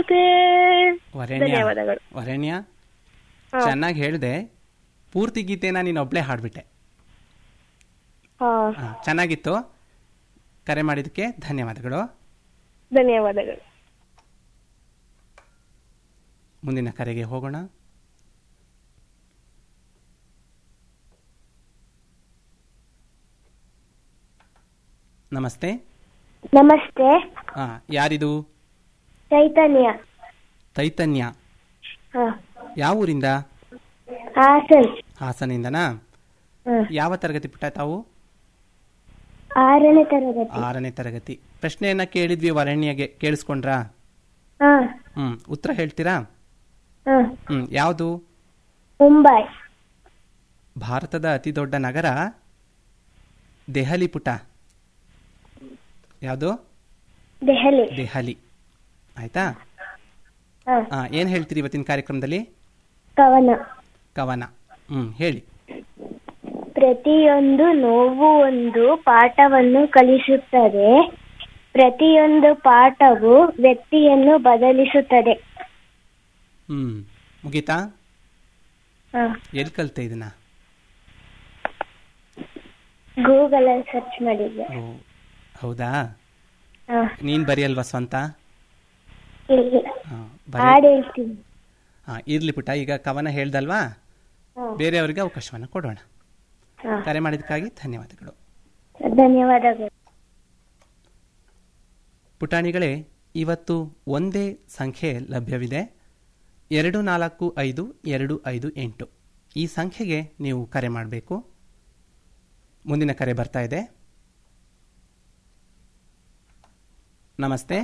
Okay ವರೇಣ್ಯ ಧನ್ಯವಾದಗಳು ವರೇಣ್ಯ ಹಾ. ಚೆನ್ನಾಗಿ ಹೇಳ್ದೆ ಪೂರ್ತಿ ಗೀತೆನ ನೀನು ಒಬ್ಳೆ ಹಾಡ್ಬಿಟ್ಟೆ ಹಾ ಹಾ, ಚೆನ್ನಾಗಿತ್ತು ಕರೆ ಮಾಡಿದ್ದಕ್ಕೆ ಧನ್ಯವಾದಗಳು ಧನ್ಯವಾದಗಳು ಮುಂದಿನ ಕರೆಗೆ ಹೋಗೋಣ ನಮಸ್ತೆ ನಮಸ್ತೆ ಹಾ ಯಾರಿದು ಚೈತನ್ಯ ಚೈತನ್ಯ ಹಾ ಯಾವ ಊರಿಂದ ಹಾಸನ್ ಹಾಸನಿಂದನಾ ಹಾ ಯಾವ ತರಗತಿ ಪುಟ್ಟ ತಾವು ಆರನೇ ತರಗತಿ ಆರನೇ ತರಗತಿ ಪ್ರಶ್ನೆಯನ್ನ ಕೇಳಿದ್ವಿ ವರಣ್ಯಗೆ ಕೇಳಿಸ್ಕೊಂಡ್ರಾ ಹಾ ಹ್ಮ್ ಉತ್ತರ ಹೇಳ್ತೀರಾ ಹಾ ಹ್ಮ್ ಯಾವುದು ಮುಂಬೈ ಭಾರತದ ಅತಿ ದೊಡ್ಡ ನಗರ ದೆಹಲಿ ಪುಟ ಯಾವುದು ದೆಹಲಿ ದೆಹಲಿ ಆಯ್ತಾ ಹಾ ಆ, ಏನ್ ಹೇಳ್ತೀರಿ ಇವತ್ತಿನ ಕಾರ್ಯಕ್ರಮದಲ್ಲಿ ಕವನ ಕವನ ಹ್ಮ್ ಹೇಳಿ ಪ್ರತಿಯೊಂದು ನೋವು ಒಂದು ಪಾಠವನ್ನು ಕಲಿಸುತ್ತದೆ ಪ್ರತಿಯೊಂದು ಪಾಠವು ವ್ಯಕ್ತಿಯನ್ನು ಬದಲಿಸುತ್ತದೆ ಹ್ಮ್ ಮುಗೀತಾ ಹಾ ಎಲ್ಲಿ ಕಲ್ತೆ ಇದನ್ನ ಗೂಗಲ್ ಅಲ್ಲಿ ಸರ್ಚ್ ಮಾಡಿದ್ದೆ ಓ ಹೌದಾ ಹಾ ನೀನ್ ಬರೆಯಲ್ವಾ ಸ್ವಂತ ಇಲ್ಲ ಹಾ, ಬರೆ ಹಾಡು ಹೇಳ್ತೀನಿ ಹಾ ಇರ್ಲಿ ಪುಟ್ಟ ಈಗ ಕವನ ಹೇಳ್ದಲ್ವಾ ಹಾ ಬೇರೆಯವರಿಗೆ ಅವಕಾಶವನ್ನ ಕೊಡೋಣ ಹಾ ಕರೆ ಮಾಡಿದ್ದಕ್ಕಾಗಿ ಧನ್ಯವಾದಗಳು ಧನ್ಯವಾದಗಳು ಪುಟಾಣಿಗಳೇ ಇವತ್ತು ಒಂದೇ ಸಂಖ್ಯೆ ಲಭ್ಯವಿದೆ ಎರಡು ನಾಲ್ಕು ಐದು ಎರಡು ಐದು ಎಂಟು ಈ ಸಂಖ್ಯೆಗೆ ನೀವು ಕರೆ ಮಾಡಬೇಕು ಮುಂದಿನ ಕರೆ ಬರ್ತಾ ಇದೆ ನಮಸ್ತೆ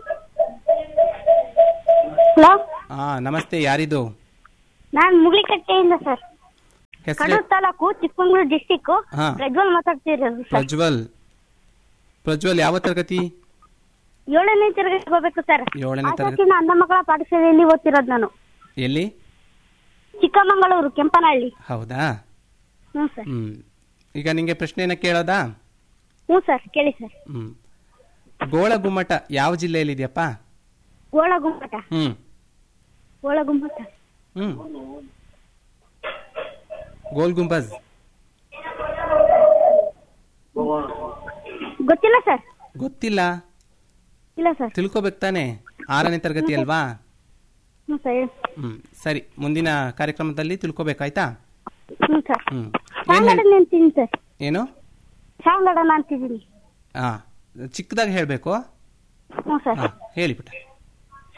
ಹಲೋ ಹಾ ನಮಸ್ತೆ ಯಾರಿದು ನಾನ್ ಮುಗ್ಲಿಕಟ್ಟೆಯಿಂದ ಸರ್ ಹೆಸರು ಕಡೂರು ತಾಲೂಕು ಚಿಕ್ಕಮಗಳೂರು ಡಿಸ್ಟಿಕ್ ಹಾ. ಪ್ರಜ್ವಲ್ ಮಾತಾಡ್ತಿರೋದು ಸರ್ ಪ್ರಜ್ವಲ್ ಪ್ರಜ್ವಲ್ ಯಾವ ತರಗತಿ ಏಳನೇ ತರಗತಿಗೆ ಹೋಗ್ಬೇಕು ಸರ್ ಏಳನೇ ತರಗತಿ ಆಸಕ್ತಿನ ಅಂಧ ಮಕ್ಕಳ ಪಾಠಶಾಲೆಯಲ್ಲಿ ಓದ್ತಿರೋದು ನಾನು ಎಲ್ಲಿ ಚಿಕ್ಕಮಗಳೂರು ಕೆಂಪನಹಳ್ಳಿ ಹೌದಾ ಹ್ಞೂ ಸರ್ ಹ್ಮ್ ಈಗ ನಿಂಗೆ ಪ್ರಶ್ನೆಯನ್ನ ಕೇಳೋದಾ ಹ್ಞೂ ಸರ್ ಕೇಳಿ ಸರ್ ಹ್ಮ್ ಗೋಳ ಗುಮ್ಮಟ ಯಾವ ಜಿಲ್ಲೆಯಲ್ಲಿ ಇದೆಯಪ್ಪ ಗೋಳ ಗುಮ್ಮಟ ಹ್ಮ್ ಗೋಳ ಗುಮ್ಮಟ ಹ್ಮ್ ಗೋಲ್ ಗುಂಬಜ್ ಗೊತ್ತಿಲ್ಲ ಸರ್ ಗೊತ್ತಿಲ್ಲ ಇಲ್ಲ ಸರ್ ತಿಳ್ಕೊಬೇಕು ತಾನೆ ಆರನೇ ತರಗತಿ ಅಲ್ವಾ ಹ್ಞೂ ಸರ್ ಹ್ಮ್ ಸರಿ ಮುಂದಿನ ಕಾರ್ಯಕ್ರಮದಲ್ಲಿ ತಿಳ್ಕೊಬೇಕಾಯ್ತಾ ಹ್ಞೂ ಸರ್ ಹ್ಮ್ ಏನ್ ಸಾಂಗ್ ಹೇಳ್ ಆಡೋಣ ಅಂತೀನಿ ಸರ್ ಏನು ಸಾಂಗ್ ಆಡೋಣ ಅಂತಿದ್ದೀನಿ ಹಾ ಚಿಕ್ಕದಾಗಿ ಹೇಳ್ಬೇಕು ಹ್ಞೂ ಸರ್ ಹಾ ಹೇಳಿ ಪುಟ್ಟ